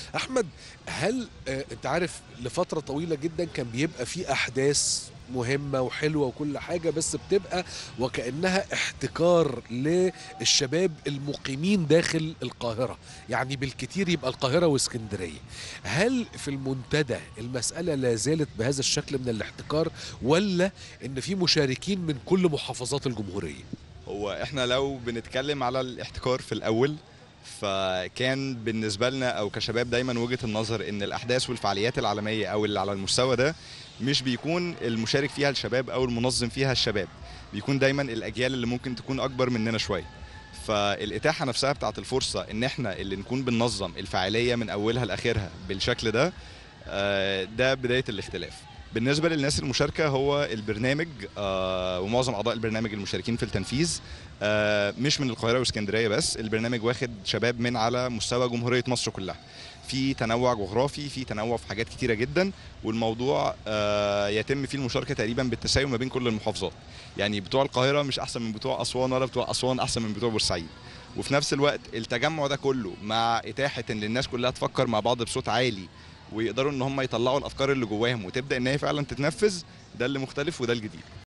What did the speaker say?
احمد هل آه، انت عارف لفتره طويله جدا كان بيبقى في احداث مهمة وحلوة وكل حاجة بس بتبقى وكأنها احتكار للشباب المقيمين داخل القاهرة يعني بالكتير يبقى القاهرة واسكندرية هل في المنتدى المسألة لا زالت بهذا الشكل من الاحتكار ولا ان في مشاركين من كل محافظات الجمهورية هو احنا لو بنتكلم على الاحتكار في الاول فكان بالنسبه لنا او كشباب دايما وجهه النظر ان الاحداث والفعاليات العالميه او اللي على المستوى ده مش بيكون المشارك فيها الشباب او المنظم فيها الشباب بيكون دايما الاجيال اللي ممكن تكون اكبر مننا شويه فالاتاحه نفسها بتاعت الفرصه ان احنا اللي نكون بننظم الفعاليه من اولها لاخرها بالشكل ده آه، ده بدايه الاختلاف بالنسبه للناس المشاركه هو البرنامج آه، ومعظم اعضاء البرنامج المشاركين في التنفيذ آه، مش من القاهره واسكندريه بس البرنامج واخد شباب من على مستوى جمهوريه مصر كلها في تنوع جغرافي في تنوع في حاجات كتيره جدا والموضوع آه، يتم فيه المشاركه تقريبا بالتساوي ما بين كل المحافظات يعني بتوع القاهره مش احسن من بتوع اسوان ولا بتوع اسوان احسن من بتوع بورسعيد وفي نفس الوقت التجمع ده كله مع اتاحه ان الناس كلها تفكر مع بعض بصوت عالي ويقدروا ان هم يطلعوا الافكار اللي جواهم وتبدا ان هي فعلا تتنفذ ده اللي مختلف وده الجديد